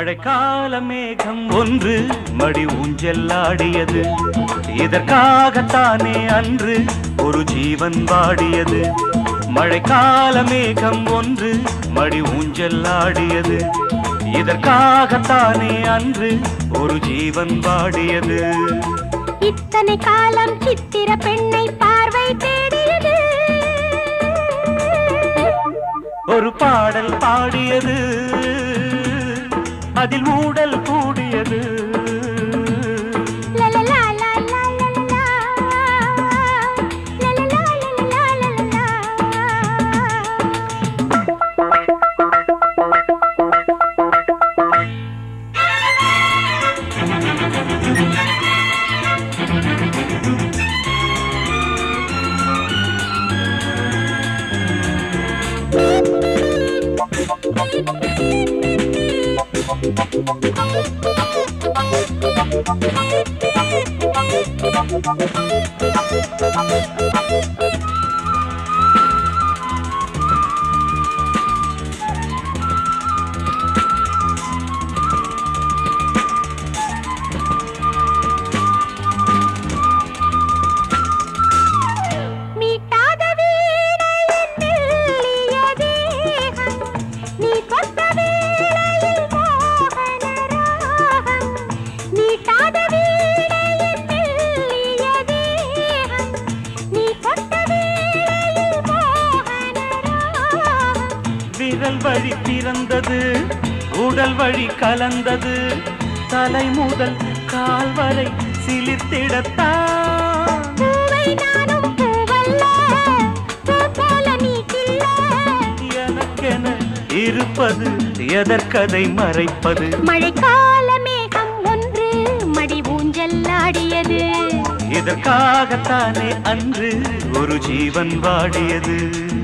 மழைக்கால மேகம் ஒன்று மடி ஊஞ்செல்லாடியது இதற்காகத்தானே அன்று ஒரு ஜீவன் வாடியது மழைக்கால மேகம் ஒன்று மடி ஊஞ்செல்லாடியது இதற்காகத்தானே அன்று ஒரு ஜீவன் வாடியது இத்தனை காலம் சித்திர பெண்ணை பார்வை தேடியது ஒரு பாடல் பாடியது அதில் ஊடல் கூடியது லலலா, லலலா, லலலா. லலலா, லலலா, லலலா. மீட்டாத வீணையின் மெல்லிய தேகம், நீ தொட்ட வேளையில் மோகன ராகம். மீட்டாத வீணையின் மெல்லிய தேகம், நீ தொட்ட வேளையில் மோகன ராகம். விரல் வழி பிறந்தது உடல் வழி கலந்தது தலை முதல் கால் வரை சிலிர்த்திடத்தான் பூவை நானும் பூவல்ல, பூ போல நீ கிள்ள. எனக்கென இருப்பது எதற்கதை மறைப்பது மழைக்கால மேகம் ஒன்று மடி ஊஞ்சல் ஆடியது இதற்காகத்தானே அன்று ஒரு ஜீவன் வாடியது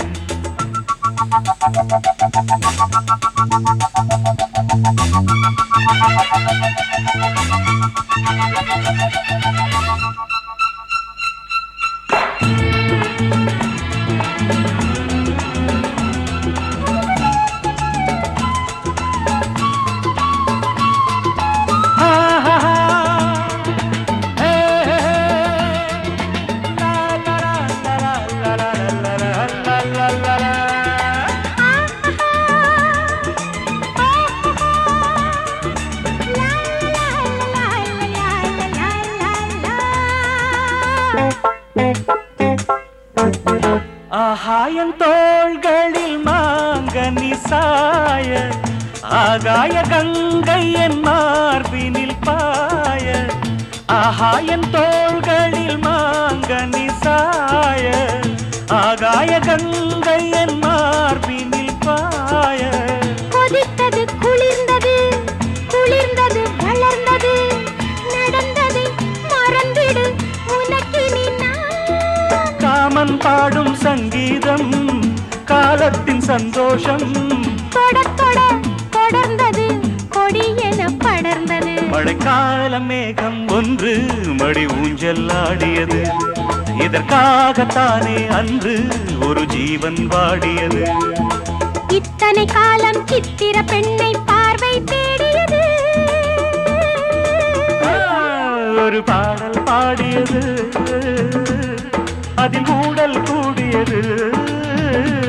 ஆகாயம் தோள்களில் மாங்கனி சாய ஆகாய கங்கை என் மார்பினில் பாய ஆகாயம் தோள்களில் மாங்கனி சாய ஆகாய கங்கை என் மார்பினில் பாய கொதித்தது குளிர்ந்தது குளிர்ந்தது வளர்ந்தது நடந்ததை மறந்திடு உனக்கினி நான் காமன் பாடும் சங்கீதம் காலத்தின் சந்தோஷம் தொட தொட தொடர்ந்தது கொடி என படர்ந்தது மழைக்கால மேகம் ஒன்று மடி ஊஞ்சல் ஆடியது இதற்காகத்தானே அன்று ஒரு ஜீவன் வாடியது இத்தனை காலம் சித்திர பெண்ணை பார்வை தேடியது ஆ, ஒரு பாடல் பாடியது அதில் ஊடல் கூடியது